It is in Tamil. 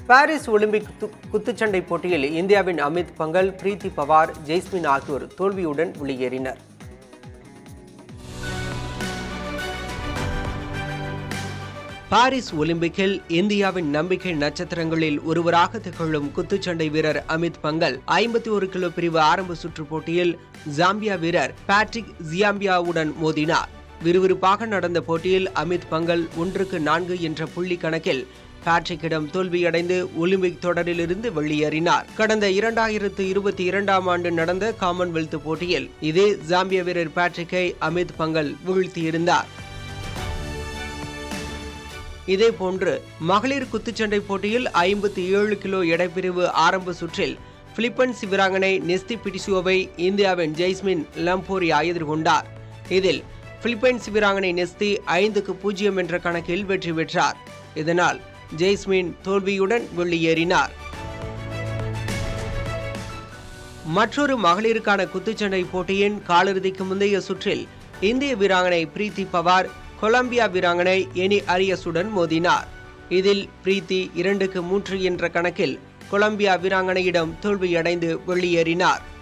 பாரிஸ் ஒலிம்பிக் குத்து- குத்துச்சண்டை போட்டியில் இந்தியாவின் அமித் பங்கல் பிரீத்தி பவார் ஜெய்ஸ்மின் ஆகியோர் தோல்வியுடன் வெளியேறினர் பாரிஸ் ஒலிம்பிக்கில் இந்தியாவின் நம்பிக்கை நட்சத்திரங்களில் ஒருவராக திகழும் குத்துச்சண்டை வீரர் அமித் பங்கல் ஐம்பத்தி ஒரு கிலோ பிரிவு ஆரம்ப சுற்று போட்டியில் ஜாம்பியா வீரர் பேட்ரிக் ஜியாம்பியாவுடன் மோதினார் விறுவிறுப்பாக நடந்த போட்டியில் அமித் பங்கல் ஒன்றுக்கு நான்கு என்ற புள்ளி கணக்கில் பேட்ரிக்கிடம் தோல்வியடைந்து ஒலிம்பிக் தொடரிலிருந்து வெளியேறினார் கடந்த இரண்டாயிரத்து இருபத்தி இரண்டாம் ஆண்டு நடந்த காமன்வெல்த் போட்டியில் இதே ஜாம்பியா வீரர் பேட்ரிக்கை அமித் பங்கல் வீழ்த்தியிருந்தார் இதேபோன்று மகளிர் குத்துச்சண்டை போட்டியில் ஐம்பத்தி ஏழு கிலோ எடைப்பிரிவு ஆரம்ப சுற்றில் பிலிப்பைன்ஸ் வீராங்கனை நெஸ்தி பிடிசுவோவை இந்தியாவின் ஜெய்ஸ்மின் லம்போரியா எதிர்கொண்டார் இதில் பிலிப்பைன்ஸ் வீராங்கனை நெஸ்தி ஐந்துக்கு பூஜ்ஜியம் என்ற கணக்கில் வெற்றி பெற்றார் இதனால் ஜெய்ஸ்மின் தோல்வியுடன் வெளியேறினார் மற்றொரு மகளிருக்கான குத்துச்சண்டை போட்டியின் காலிறுதிக்கு முந்தைய சுற்றில் இந்திய வீராங்கனை பிரீத்தி பவார் கொலம்பியா வீராங்கனை எனி அரியஸுடன் மோதினார் இதில் பிரீத்தி இரண்டுக்கு மூன்று என்ற கணக்கில் கொலம்பியா வீராங்கனையிடம் தோல்வியடைந்து வெளியேறினார்